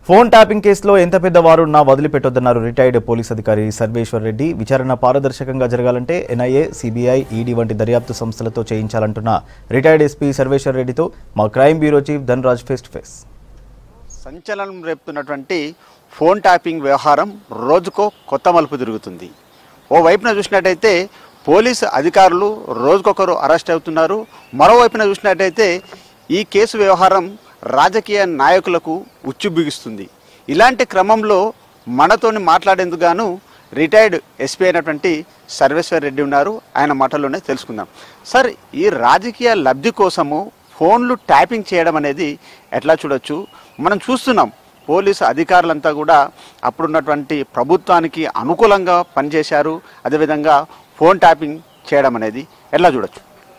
Phone tapping కేసులో ఎంత పెద్దవారున్నా వదిలిపెట్టొద్దన్నారు retired police అధికారి సర్వేశ్వర్ రెడ్డి విచారణ పారదర్శకంగా జరగాలంటే ఎన్ఐఏ సిబిఐ ఈడీ వంటి దర్యాప్తు సంస్థలతో చేయించాలంటున్న రిటైర్డ్ ఎస్పీ సర్వేశ్వర్ రెడ్డితో మా crime bureau chief Dhanraj face to face సంచలనం రేపుతున్నటువంటి ఫోన్ ట్యాపింగ్ వ్యవహారం రోజుకో కొత్త మలుపు తిరుగుతుంది ఓ వైపున చూసినట్టయితే పోలీసు అధికారులు రోజుకొకరు అరెస్ట్ అవుతున్నారు మరోవైపున చూసినట్టయితే ఈ కేసు వ్యవహారం రాజకీయ నాయకులకు ఉచ్చు బిగుస్తుంది ఇలాంటి క్రమంలో మనతోని మాట్లాడేందుకు గాను రిటైర్డ్ ఎస్పీ అయినటువంటి సర్వేశ్వర్ రెడ్డి ఉన్నారు ఆయన మాటల్లోనే తెలుసుకుందాం సార్ ఈ రాజకీయ లబ్ధి కోసము ఫోన్లు ట్యాపింగ్ చేయడం అనేది ఎట్లా చూడొచ్చు మనం చూస్తున్నాం పోలీసు అధికారులంతా కూడా అప్పుడున్నటువంటి ప్రభుత్వానికి అనుకూలంగా పనిచేశారు అదేవిధంగా ఫోన్ ట్యాపింగ్ చేయడం అనేది ఎట్లా చూడొచ్చు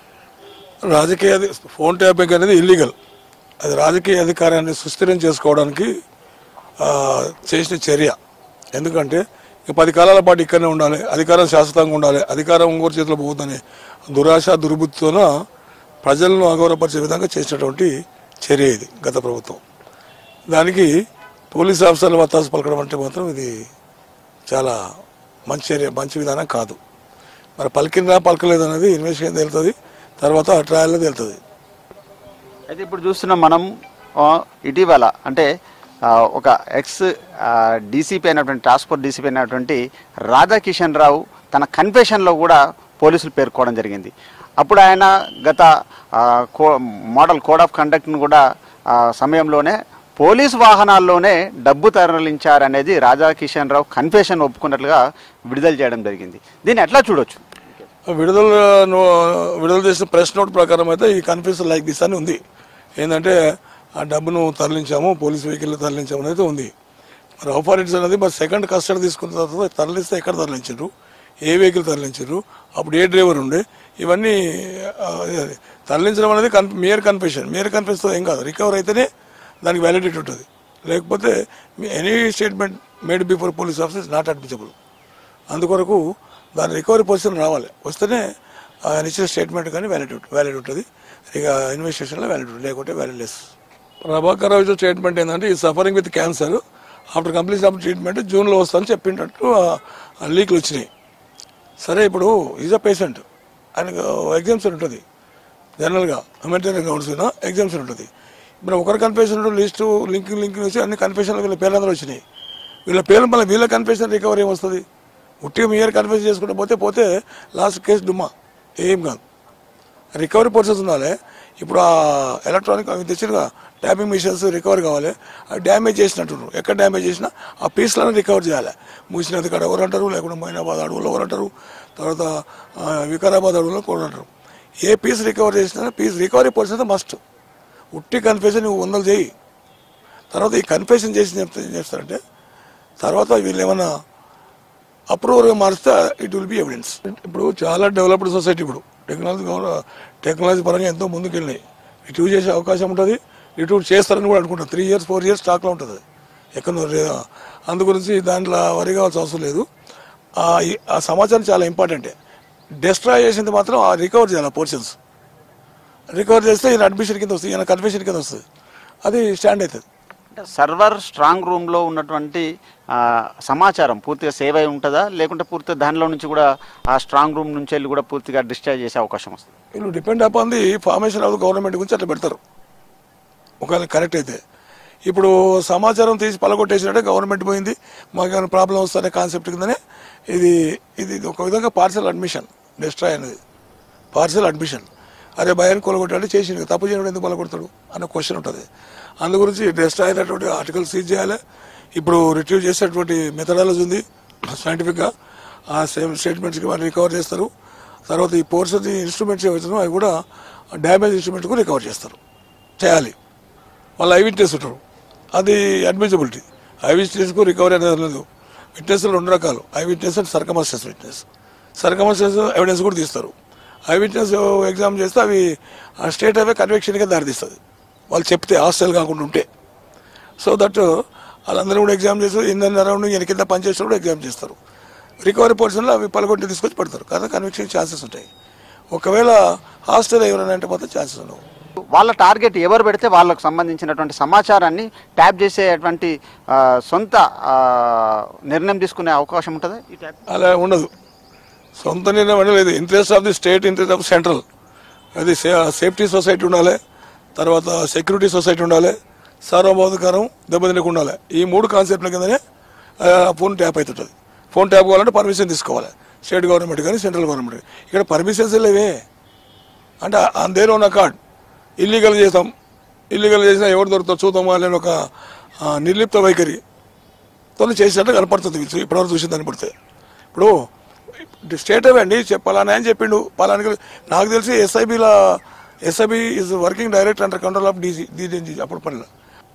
రాజకీయ అధి- ఫోన్ ట్యాపింగ్ అనేది ఇల్లీగల్ అది రాజకీయ అధికారాన్ని సుస్థిరం చేసుకోవడానికి ఆ, చేసిన చర్య ఎందుకంటే ఇక పది కాలాల పాటు ఇక్కడనే ఉండాలి అధికారం శాశ్వతంగా ఉండాలి అధికారం ఇంకోటి చేతిలో పోతుందని దురాశ దుర్బుద్ధితోన ప్రజలను అగౌరవపరిచే విధంగా చేసినటువంటి చర్య ఇది గత ప్రభుత్వం దానికి పోలీస్ ఆఫీసర్లు వత్తాసు పలకడం అంటే మాత్రం ఇది చాలా మంచి చర్య మంచి విధానం కాదు మరి పలికిందా పలకలేదు అనేది ఇన్వెస్టిగేషన్ తెలుస్తుంది తర్వాత ట్రయల్లో తెలుస్తుంది అయితే ఇప్పుడు చూస్తున్నాం మనం ఆ, ఇటీవల అంటే ఆ, ఒక ఎక్స్ డీసీపీ అయినటువంటి టాస్క్ ఫోర్స్ డీసీపీ అయినటువంటి రాధాకిషన్ రావు తన కన్ఫెషన్లో కూడా పోలీసులు పేర్కోవడం జరిగింది అప్పుడు ఆయన గత ఆ, కో మోడల్ కోడ్ ఆఫ్ కండక్ట్ను కూడా ఆ, సమయంలోనే పోలీస్ వాహనాల్లోనే డబ్బు తరలించారనేది రాధాకిషన్ రావు కన్ఫెషన్ ఒప్పుకున్నట్లుగా విడుదల చేయడం జరిగింది దీన్ని ఎట్లా చూడొచ్చు విడుదల నో- విడుదల చేసిన ప్రెస్ నోట్ ప్రకారం అయితే ఈ కన్ఫ్యూజన్ లైక్ దిస్ అని ఉంది ఏంటంటే ఆ డబ్బును తరలించాము పోలీస్ వెహికల్ తరలించాము అనేది ఉంది మరి ఆపరేటర్స్ అనేది మరి సెకండ్ కస్టడీ తీసుకున్న తర్వాత తరలిస్తే ఎక్కడ తరలించారు ఏ వెహికల్ తరలించారు అప్పుడు ఏ డ్రైవర్ ఉండే ఇవన్నీ ఆ, అది తరలించడం అనేది కన్ మేయర్ కన్ఫెషన్ మేయర్ కన్ఫెషన్తో ఏం కాదు రికవర్ అయితేనే దానికి వ్యాలిడిటీ ఉంటుంది లేకపోతే any statement made before police officer not admissible అందుకొరకు దాని రికవరీ పొజిషన్ రావాలి వస్తేనే ఆయన ఇచ్చిన స్టేట్మెంట్ కానీ వ్యాలిడ్ వ్యాలిడ్ ఉంటుంది ఇక ఇన్వెస్టిగేషన్లో వ్యాలిడ్ ఉంటుంది లేకుంటే వ్యాలిడ్ లెస్ ప్రభాకర్ రావు ఇచ్చిన స్టేట్మెంట్ ఏంటంటే ఈ suffering with cancer after complete of treatment జూన్లో వస్తుందని చెప్పినట్టు లీక్లు వచ్చినాయి సరే ఇప్పుడు ఈజ్ అ పేషెంట్ ఆయనకు ఎగ్జామ్షన్ ఉంటుంది జనరల్గా హ్యూమనిటేరియన్ కౌన్సిల్ ఎగ్జామ్షన్ ఉంటుంది ఇప్పుడు ఒకరి కన్ఫెషన్ లిస్టు లింక్ లింక్ వచ్చి అన్ని కన్ఫెషన్లు వీళ్ళ పేర్లందరూ వచ్చినాయి వీళ్ళ పేర్లు మళ్ళీ వీళ్ళ కన్ఫెషన్ రికవరీ ఏమొస్తుంది ఉట్టిగా మీ ఇయర్ కన్ఫెషన్ చేసుకుంటే పోతే పోతే లాస్ట్ కేసు డుమ్మా ఏం కాదు రికవరీ ప్రాసెస్ ఉండాలి ఇప్పుడు ఆ ఎలక్ట్రానిక్ అవి తెచ్చినగా ట్యాపింగ్ మిషన్స్ రికవర్ కావాలి అవి డ్యామేజ్ చేసినట్టు ఎక్కడ డ్యామేజ్ చేసినా ఆ పీస్లను రికవర్ చేయాలి మూసినది కాడ ఎవరు అంటారు లేకుంటే మైనాబాద్ అడవుల్లో ఎవరు అంటారు తర్వాత ఆ, వికారాబాద్ అడవుల్లో కూడా అంటారు ఏ పీస్ రికవర్ చేసినా పీస్ రికవరీ ప్రాసెస్ మస్ట్ ఉట్టి కన్ఫెషన్ నువ్వు వందలు చేయి తర్వాత ఈ కన్ఫెషన్ చేసి చెప్తే ఏం చేస్తారంటే తర్వాత వీళ్ళు ఏమన్నా అప్రూవర్గా మారిస్తే ఇట్ విల్ బి ఎవిడెన్స్ ఇప్పుడు చాలా డెవలప్డ్ సొసైటీ ఇప్పుడు టెక్నాలజీ గౌర- టెక్నాలజీ పరంగా ఎంతో ముందుకు వెళ్ళినాయి ఇటు చేసే అవకాశం ఉంటుంది ఇటు చేస్తారని కూడా అనుకుంటారు త్రీ ఇయర్స్ ఫోర్ ఇయర్స్ స్టాక్లో ఉంటుంది ఎక్కడ అందు గురించి దాంట్లో వరి కావాల్సిన అవసరం లేదు ఆ ఈ- ఆ సమాచారం చాలా ఇంపార్టెంటే డిస్ట్రాయ్ చేసింది మాత్రం ఆ రికవర్ చేయాలి పోర్షన్స్ రికవర్ చేస్తే ఈయన అడ్మిషన్ కింద వస్తుంది ఈయన కన్ఫెషన్ కింద వస్తుంది అది స్టాండ్ అవుతుంది అంటే సర్వర్ స్ట్రాంగ్ రూమ్లో ఉన్నటువంటి ఆ, సమాచారం పూర్తిగా సేవ్ అయి ఉంటుందా లేకుంటే పూర్తిగా దానిలో నుంచి కూడా ఆ స్ట్రాంగ్ రూమ్ నుంచి వెళ్ళి కూడా పూర్తిగా డిశ్చార్జ్ చేసే అవకాశం వస్తుంది వీళ్ళు depend upon the formation of government గురించి అట్లా పెడతారు ఒకవేళ కరెక్ట్ అయితే ఇప్పుడు సమాచారం తీసి పలగొట్టేసినట్టే గవర్నమెంట్ పోయింది మాకు ఏమైనా ప్రాబ్లం వస్తుందనే కాన్సెప్ట్ కిందనే ఇది ఇది ఇది ఒక విధంగా పార్సల్ అడ్మిషన్ డిస్ట్రాయ్ అనేది పార్సల్ అడ్మిషన్ అరే భయాన్ని కొలగొట్టాడు చేసిండు తప్పు చేయడం ఎందుకు కొలగొడతాడు అన్న క్వశ్చన్ ఉంటుంది అందు గురించి డిస్ట్రాయ్ అయినటువంటి ఆర్టికల్ సీజ్ చేయాలి ఇప్పుడు రిట్రీవ్ చేసేటువంటి మెథడాలజీ ఉంది సైంటిఫిక్గా ఆ సేమ్ స్టేట్మెంట్స్కి వాళ్ళు రికవర్ చేస్తారు తర్వాత ఈ పోర్షన్ ఇన్స్ట్రుమెంట్స్ ఏవైతున్నాయో అవి కూడా డ్యామేజ్ ఇన్స్ట్రుమెంట్ కూడా రికవర్ చేస్తారు చేయాలి వాళ్ళు ఐ విట్నెస్ ఉంటారు అది అడ్మిసిబిలిటీ ఐ విట్నెస్కు రికవరీ అనేది లేదు విట్నెస్ రెండు రకాలు eye witness and circumstance witness circumstance evidence కూడా తీస్తారు ఐ విట్నెస్ ఎగ్జామ్ చేస్తే అవి ఆ స్టేట్ అవే కన్వెక్షన్గా దారితీస్తుంది వాళ్ళు చెప్తే హాస్టల్ కాకుండా ఉంటే సో దట్ వాళ్ళందరూ కూడా ఎగ్జామ్ చేస్తారు ఇందరిని అరౌండ్ ఈయన కింద పనిచేసిన కూడా ఎగ్జామ్ చేస్తారు రికవరీ పోర్షన్లో అవి పలకొట్టి తీసుకొచ్చి పెడతారు కదా కన్విక్షన్ ఛాన్సెస్ ఉంటాయి ఒకవేళ హాస్టల్ ఎవరైనా అంటే మాత్రం ఛాన్సెస్ ఉండవు వాళ్ళ టార్గెట్ ఎవరు పెడితే వాళ్ళకు సంబంధించినటువంటి సమాచారాన్ని ట్యాప్ చేసేటువంటి ఆ, సొంత ఆ, నిర్ణయం తీసుకునే అవకాశం ఉంటుందా ఈ ట్యాప్ అలా ఉండదు సొంత నిర్ణయం అంటే లేదు interest of the state interest of central అది సే- సేఫ్టీ సొసైటీ ఉండాలి తర్వాత సెక్యూరిటీ సొసైటీ ఉండాలి సార్వభౌతికారం దెబ్బతినకుండా ఉండాలి ఈ మూడు కాన్సెప్ట్ల కిందనే ఆ, ఫోన్ ట్యాప్ అవుతుంటుంది ఫోన్ ట్యాప్ కావాలంటే పర్మిషన్ తీసుకోవాలి స్టేట్ గవర్నమెంట్ కానీ సెంట్రల్ గవర్నమెంట్ కానీ. ఇక్కడ పర్మిషన్స్ లేవే అంటే దేర్ ఉన్న కార్డ్ ఇల్లీగల్ చేస్తాం ఇల్లీగల్ చేసినా ఎవరు దొరుకుతారు చూద్దామా అని ఒక ఆ, నిర్లిప్త వైఖరి తోని చేసినట్టు కనపడుతుంది వీళ్ళు ఇప్పటివరకు చూసిన దాన్ని పడితే ఇప్పుడు స్టేట్ అండి చెప్పాలని అని చెప్పిండు పలానా నాకు తెలిసి ఎస్ఐబిలో SIB is working direct under control of DG DG అప్పుడు పనిలో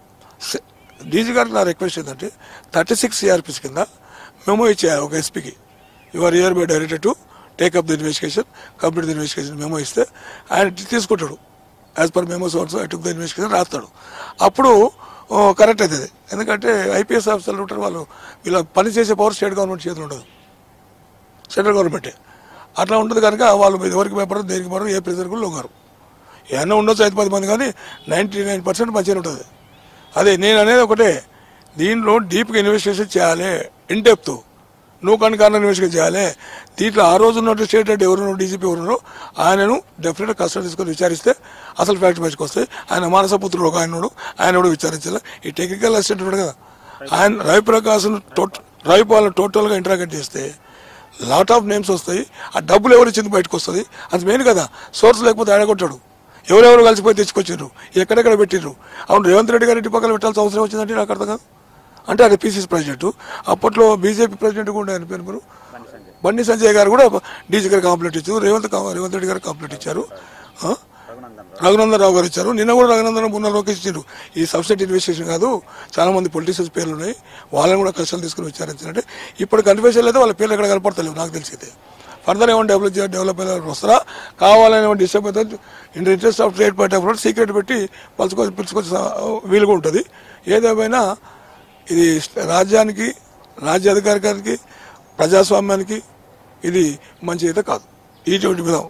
డీజీ గారికి నా రిక్వెస్ట్ ఏంటంటే థర్టీ సిక్స్ సిఆర్పిస్ కింద మెమో ఇచ్చేయాలి ఒక ఎస్పీకి you're hereby directed to take up the investigation complete the investigation memo ఇస్తే ఆయన తీసుకుంటాడు as per memos also I took the investigation రాస్తాడు అప్పుడు కరెక్ట్ అవుతుంది ఎందుకంటే ఐపీఎస్ ఆఫీసర్లు ఉంటారు వాళ్ళు వీళ్ళ పని చేసే పవర్ స్టేట్ గవర్నమెంట్ చేతులు ఉండదు సెంట్రల్ గవర్నమెంటే అట్లా ఉంటుంది కనుక వాళ్ళు ఎవరికి భయపడరు దేనికి పడరు ఏ ప్రెజర్ కూడా లొంగరు ఏమన్నా ఉండొచ్చు ఐదు పది మంది కానీ నైంటీ నైన్ పర్సెంట్ మంచిగా ఉంటుంది అదే నేను అనేది ఒకటే దీంట్లో డీప్గా ఇన్వెస్టిగేషన్ చేయాలి ఇన్ డెప్త్ నువ్వు కనుక కారణం ఇన్వెస్టిగేషన్ చేయాలి దీంట్లో ఆ రోజు ఉన్నట్టు స్టేట్ హెడ్ ఎవరున్నారు డీజీపీ ఎవరున్నారో ఆయనను డెఫినెట్గా కస్టడీ తీసుకొని విచారిస్తే అసలు ఫ్యాక్ట్ బయటకు వస్తాయి ఆయన మానసపుత్రుడు ఒక ఆయన ఉన్నాడు, ఆయన కూడా విచారించాలి ఈ టెక్నికల్ అసిస్టెంట్ ఉన్నాడు కదా ఆయన రవి ప్రకాశ్ టోటల్ రవి వాళ్ళని టోటల్గా ఇంటరాగేట్ చేస్తే లాట్ ఆఫ్ నేమ్స్ వస్తాయి ఆ డబ్బులు ఎవరు ఇచ్చింది బయటకు వస్తుంది అది మెయిన్ కదా సోర్స్ లేకపోతే ఆయన కొట్టాడు ఎవరెవరు కలిసిపోయి తెచ్చుకొచ్చారు ఎక్కడెక్కడ పెట్టిర్రు అవును రేవంత్ రెడ్డి గారి ఇంటి పక్కన పెట్టాల్సిన అవసరం వచ్చిందంటే నాకు అర్థం కాదు అంటే అది పీసీసీ ప్రెసిడెంట్ అప్పట్లో బీజేపీ ప్రెసిడెంట్ కూడా ఆయన పేరు మీరు బండి సంజయ్ గారు కూడా డీజీ గారు కంప్లైంట్ ఇచ్చారు రేవంత్ కా- రేవంత్ రెడ్డి గారు కంప్లైంట్ ఇచ్చారు ఆ? రఘునందన్ రావు గారు ఇచ్చారు నిన్న కూడా రఘునందన్ మొన్న లోకేష్ ఇచ్చారు ఈ సబ్సిడీ ఇన్వెస్టిగేషన్ కాదు చాలా మంది పొలిటీషియన్స్ పేర్లు ఉన్నాయి వాళ్ళని కూడా కష్టాలు తీసుకుని విచారించారంటే ఇప్పుడు కన్ఫ్యూషన్ అయితే వాళ్ళ పేర్లు ఎక్కడ కనపడతలేవు నాకు తెలిసి అయితే ఫర్దర్ ఏమైనా డెవలప్ చేయాలి డెవలప్ అయ్యారు వస్తారా కావాలని ఏమైనా డిస్టర్బ్ అయితే in interest of trade party of secret పెట్టి పలుచుకొని పిలుచుకొచ్చి వీలుగా ఉంటుంది ఏదేమైనా ఇది రాజ్యానికి రాజ్య అధికారికానికి ప్రజాస్వామ్యానికి ఇది మంచి అయితే కాదు ఇటువంటి విధం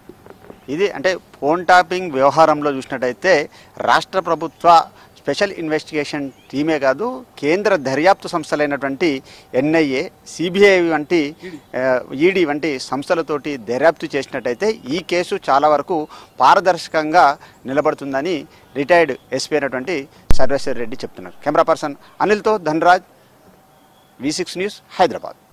ఇది అంటే ఫోన్ ట్యాపింగ్ వ్యవహారంలో చూసినట్టయితే రాష్ట్ర ప్రభుత్వ స్పెషల్ ఇన్వెస్టిగేషన్ టీమే కాదు కేంద్ర దర్యాప్తు సంస్థలైనటువంటి ఎన్ఐఏ సిబిఐ వంటి ఈడీ వంటి సంస్థలతోటి దర్యాప్తు చేసినట్టయితే ఈ కేసు చాలా వరకు పారదర్శకంగా నిలబడుతుందని రిటైర్డ్ ఎస్పీ అయినటువంటి సర్వేశ్వర్ రెడ్డి చెప్తున్నారు కెమెరా పర్సన్ అనిల్తో Dhanraj V six news Hyderabad